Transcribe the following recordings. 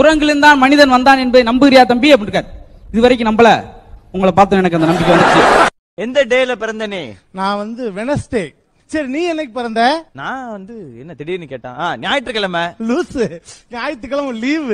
குரங்கிலிருந்து தான் மனிதன் வந்தான் என்பதை நம்புகிறியா தம்பி அப்படின்னு இருக்காரு இது வரைக்கும் நம்பல உங்களை பார்த்து எனக்கு அந்த நம்பிக்கை வந்துச்சு எந்த டேல பிறந்த நீ நான் வந்து வெனஸ்டே சரி நீ என்னைக்கு பிறந்த நான் வந்து என்ன திடீர்னு கேட்டான் ஆ, ஞாயிற்றுக்கிழமை லூசு ஞாயிற்றுக்கிழமை லீவு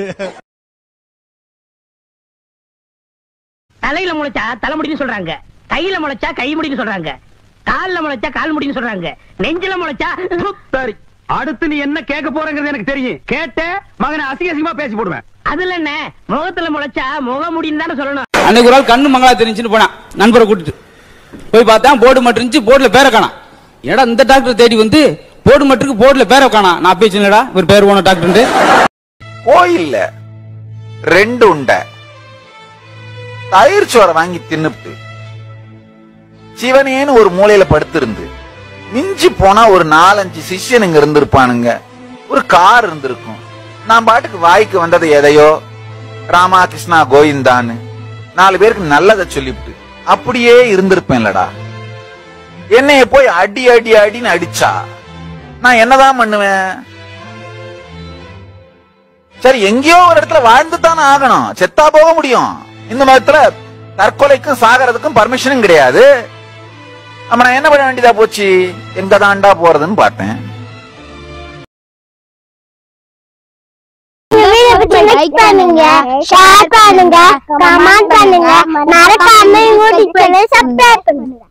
தலையில முளைச்சா தலைமுடின்னு சொல்றாங்க கையில முளைச்சா கை முடின்னு சொல்றாங்க கால்ல முளைச்சா கால் முடின்னு சொல்றாங்க நெஞ்சில முளைச்சா சரி அடுத்து நீ என்ன கேட்க போறங்கிறது எனக்கு தெரியும் கேட்ட மகனை அசிங்க அசிங்கமா பேசி போடுவேன் அதுல என்ன முகத்துல முளைச்சா முக முடின்னு தானே சொல்லணும் அன்னைக்கு ஒரு ஆள் கண்ணு மங்களா தெரிஞ்சுன்னு போனான் நண்பரை கூட்டிட்டு போய் பார்த்தா போர்டு மட்டும் இருந்துச்சு போர்டுல பேரை காணாம் ஏடா இந்த டாக்டர் தேடி வந்து போர்டு மட்டுக்கு போர்டுல பேரை காணாம் நான் பேச்சுலடா இவர் பேர் போன டாக்டர் கோயில்ல ரெண்டு உண்டை தயிர் சோறை வாங்கி தின்னுப்ட்டு சிவனேன்னு ஒரு மூலையில படுத்திருந்து மிஞ்சி போனா ஒரு நாலஞ்சு சிஷ்யனுங்க இருந்திருப்பானுங்க ஒரு கார் இருந்திருக்கும் நான் பாட்டுக்கு வாய்க்கு வந்தது எதையோ ராமா கிருஷ்ணா கோவிந்தான்னு நாலு பேருக்கு நல்லதை சொல்லிவிட்டு அப்படியே இருந்திருப்பேன்லடா என்னைய போய் அடி அடி அடின்னு அடிச்சா நான் என்னதான் பண்ணுவேன் சரி எங்கேயோ ஒரு இடத்துல வாழ்ந்து தானே ஆகணும் செத்தா போக முடியும் இந்த மதத்துல தற்கொலைக்கும் சாகறதுக்கும் பர்மிஷனும் கிடையாது அப்ப நான் என்ன பண்ண வேண்டியதா போச்சு எங்க தாண்டா போறதுன்னு பார்த்தேன் லைக் பண்ணுங்க ஷேர் பண்ணுங்க கமெண்ட் பண்ணுங்க மறக்காம யூடியூப் சேனல் சப்ஸ்கிரைப் பண்ணுங்க